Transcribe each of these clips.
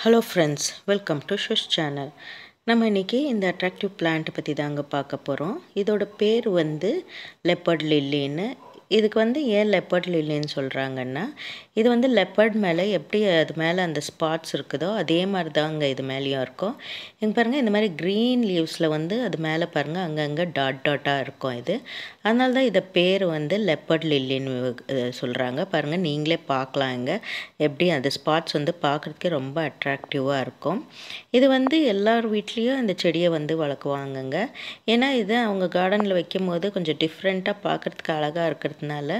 hello friends welcome to ஷுஷ் channel நம்ம இன்றைக்கி இந்த அட்ராக்டிவ் பிளான்ட் பற்றி தாங்க பார்க்க போகிறோம் இதோட பேர் வந்து லெப்பர்ட் லில்லின்னு இதுக்கு வந்து ஏன் லெப்பர்ட் லில்லின்னு சொல்கிறாங்கன்னா இது வந்து லெப்பர்ட் மேலே எப்படி அது மேலே அந்த ஸ்பாட்ஸ் இருக்குதோ அதே மாதிரி தாங்க இது மேலேயும் இருக்கும் இங்கே பாருங்கள் இந்த மாதிரி க்ரீன் லீவ்ஸில் வந்து அது மேலே பாருங்கள் அங்கங்கே டாட் டாட்டாக இருக்கும் இது அதனால தான் இதை பேர் வந்து லெப்பர்ட் லில்லின்னு சொல்கிறாங்க பாருங்கள் நீங்களே பார்க்கலாம் இங்கே எப்படி அந்த ஸ்பாட்ஸ் வந்து பார்க்குறதுக்கே ரொம்ப அட்ராக்டிவாக இருக்கும் இது வந்து எல்லார் வீட்லேயும் இந்த செடியை வந்து வளர்க்குவாங்கங்க ஏன்னா இது அவங்க கார்டனில் வைக்கும் போது கொஞ்சம் டிஃப்ரெண்ட்டாக பார்க்குறதுக்கு அழகாக இருக்கிறதுனால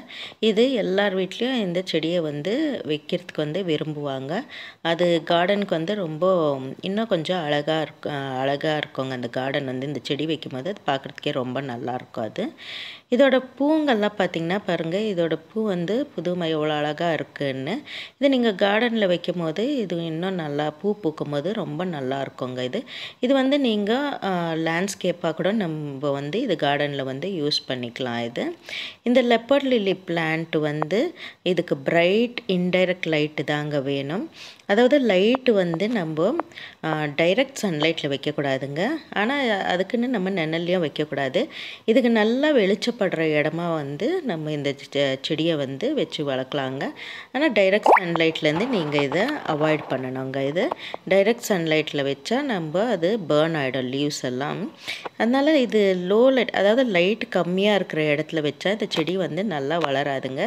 இது எல்லார் வீட்லேயும் இந்த செடியை வந்து வைக்கிறதுக்கு வந்து விரும்புவாங்க அது கார்டனுக்கு வந்து ரொம்ப இன்னும் கொஞ்சம் அழகாக இருக்கு அழகாக இருக்குங்க அந்த கார்டன் வந்து இந்த செடி வைக்கும் போது அது பார்க்குறதுக்கே ரொம்ப நல்லாயிருக்கும் அது இதோட பூங்கள்லாம் பார்த்திங்கன்னா பாருங்கள் இதோட பூ வந்து புதுமை எவ்வளோ அழகாக இருக்குன்னு இது நீங்கள் கார்டனில் வைக்கும் போது இது இன்னும் நல்லா பூ பூக்கும் போது ரொம்ப நல்லா இருக்குங்க இது இது வந்து நீங்கள் லேண்ட்ஸ்கேப்பாக கூட நம்ம வந்து இது கார்டனில் வந்து யூஸ் பண்ணிக்கலாம் இது இந்த லெப்பர்ட் லில்லி பிளான்ட் வந்து இதுக்கு பிரைட் இன்டைரக்ட் லைட்டு தாங்க வேணும் அதாவது லைட்டு வந்து நம்ம டைரக்ட் சன்லைட்டில் வைக்கக்கூடாதுங்க ஆனால் அதுக்குன்னு நம்ம நிழல்லையும் வைக்கக்கூடாது இதுக்கு நல்லா வெளிச்சப்படுற இடமா வந்து நம்ம இந்த செடியை வந்து வச்சு வளர்க்கலாங்க ஆனால் டைரக்ட் சன்லைட்லேருந்து நீங்கள் இதை அவாய்ட் பண்ணணுங்க இது டைரக்ட் சன்லைட்டில் வச்சா நம்ம அது பேர்ன் ஆகிடும் லீவ்ஸ் எல்லாம் அதனால் இது லோ லைட் அதாவது லைட் கம்மியாக இருக்கிற இடத்துல வச்சா இந்த செடி வந்து நல்லா வளராதுங்க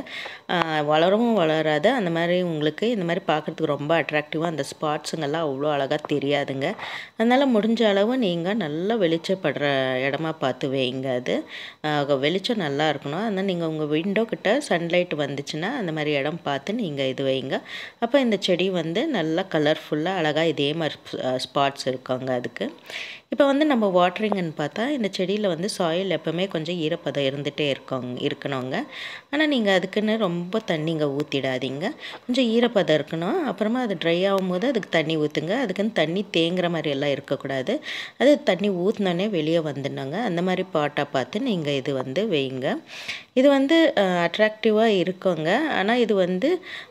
வளரவும் வளராது அந்த மாதிரி உங்களுக்கு இந்த மாதிரி பார்க்குறதுக்கு ரொம்ப அட்ராக்டிவாக அந்த ஸ்பாட்ஸுங்கெல்லாம் அவ்வளோ அழகாக தெரியாதுங்க அதனால் முடிஞ்ச அளவு நீங்கள் நல்லா வெளிச்சப்படுற இடமா பார்த்து வைங்க அது வெளிச்சம் நல்லா இருக்கணும் அதனால் நீங்கள் உங்கள் விண்டோ கிட்ட சன்லைட் வந்துச்சுன்னா அந்த மாதிரி இடம் பார்த்து நீங்கள் இது வைங்க அப்போ இந்த செடி வந்து நல்லா கலர்ஃபுல்லாக அழகாக இதே மாதிரி ஸ்பாட்ஸ் இருக்குங்க அதுக்கு இப்போ வந்து நம்ம வாட்டரிங்கன்னு பார்த்தா இந்த செடியில் வந்து சாயில் எப்போவுமே கொஞ்சம் ஈரப்பதம் இருந்துகிட்டே இருக்கோங்க இருக்கணுங்க ஆனால் நீங்கள் அதுக்குன்னு ரொம்ப தண்ணிங்க ஊற்றிடாதீங்க கொஞ்சம் ஈரப்பதம் இருக்கணும் அப்புறமா அது ட்ரை ஆகும் போது அதுக்கு தண்ணி ஊற்றுங்க அதுக்குன்னு தண்ணி தேங்குற மாதிரி எல்லாம் இருக்கக்கூடாது அது தண்ணி ஊற்றினோடனே வெளியே வந்துடணுங்க அந்த மாதிரி பாட்டாக பார்த்து நீங்கள் இது வந்து வைங்க இது வந்து அட்ராக்டிவாக இருக்குங்க ஆனால் இது வந்து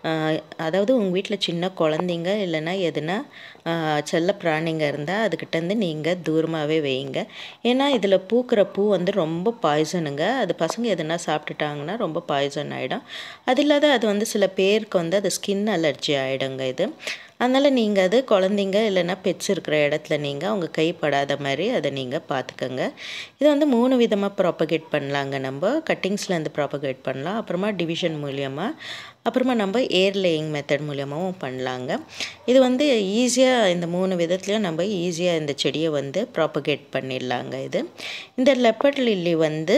அதாவது உங்கள் வீட்டில் சின்ன குழந்தைங்க இல்லைன்னா எதுனா செல்ல பிராணிங்க இருந்தால் அதுக்கிட்டேருந்து நீங்கள் தூரமாகவே வைங்க ஏன்னா இதில் பூக்கிற பூ வந்து ரொம்ப பாய்சனுங்க அது பசங்க எதுனா சாப்பிட்டுட்டாங்கன்னா ரொம்ப பாய்சன் ஆகிடும் அது இல்லாத அது வந்து சில பேருக்கு வந்து அது ஸ்கின் அலர்ஜி ஆகிடுங்க இது அதனால் நீங்கள் அது குழந்தைங்க இல்லைன்னா பெட்ஸ் இருக்கிற இடத்துல நீங்கள் அவங்க கைப்படாத மாதிரி அதை நீங்கள் பார்த்துக்கோங்க இது வந்து மூணு விதமாக ப்ராப்பகேட் பண்ணலாங்க நம்ம கட்டிங்ஸ்லேருந்து ப்ராப்பகேட் பண்ணலாம் அப்புறமா டிவிஷன் மூலியமாக அப்புறமா நம்ம ஏர் லேயிங் மெத்தட் மூலியமாகவும் பண்ணலாங்க இது வந்து ஈஸியாக இந்த மூணு விதத்துலையும் நம்ம ஈஸியாக இந்த செடியை வந்து ப்ராப்பகேட் பண்ணிடலாங்க இது இந்த லெப்பர்ட் லில்லி வந்து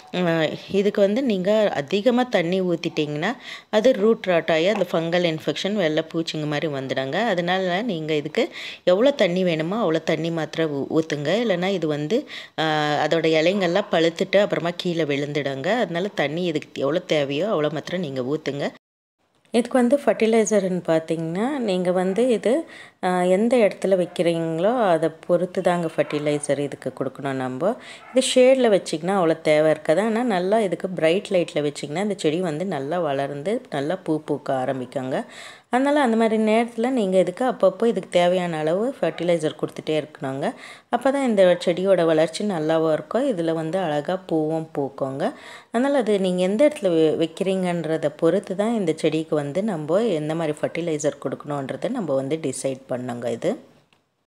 இதுக்கு வந்து நீங்கள் அதிகமாக தண்ணி ஊற்றிட்டிங்கன்னா அது ரூட் ராட் ஆகி அந்த ஃபங்கல் இன்ஃபெக்ஷன் வெள்ளை பூச்சிங்க மாதிரி வந்துடுங்க அதனால் நீங்கள் இதுக்கு எவ்வளோ தண்ணி வேணுமோ அவ்வளோ தண்ணி மாத்திரம் ஊற்றுங்க இல்லைன்னா இது வந்து அதோட இலைங்கள்லாம் பழுத்துட்டு அப்புறமா கீழே விழுந்துடுங்க அதனால தண்ணி இதுக்கு எவ்வளோ தேவையோ அவ்வளோ மாத்திரம் நீங்கள் ஊற்றுங்க இதுக்கு வந்து ஃபர்டிலைசர்னு பார்த்தீங்கன்னா நீங்கள் வந்து இது எந்த இடத்துல வைக்கிறீங்களோ அதை பொறுத்து தாங்க ஃபர்டிலைசர் இதுக்கு கொடுக்கணும் நம்ம இது ஷேடில் வச்சிங்கன்னா அவ்வளோ தேவை இருக்காது ஆனால் நல்லா இதுக்கு பிரைட் லைட்டில் வச்சிங்கன்னா இந்த செடி வந்து நல்லா வளர்ந்து நல்லா பூ பூக்க ஆரம்பிக்குங்க அதனால் அந்த மாதிரி நேரத்தில் நீங்கள் இதுக்கு அப்பப்போ இதுக்கு தேவையான அளவு ஃபர்டிலைசர் கொடுத்துட்டே இருக்கணுங்க அப்போ தான் இந்த செடியோட வளர்ச்சி நல்லாவும் இருக்கும் இதில் வந்து அழகாக பூவும் பூக்குங்க அதனால் அது நீங்கள் எந்த இடத்துல வைக்கிறீங்கன்றதை பொறுத்து தான் இந்த செடிக்கு வந்து நம்ம எந்த மாதிரி ஃபர்டிலைசர் கொடுக்கணுன்றதை நம்ம வந்து டிசைட் பண்ணோங்க இது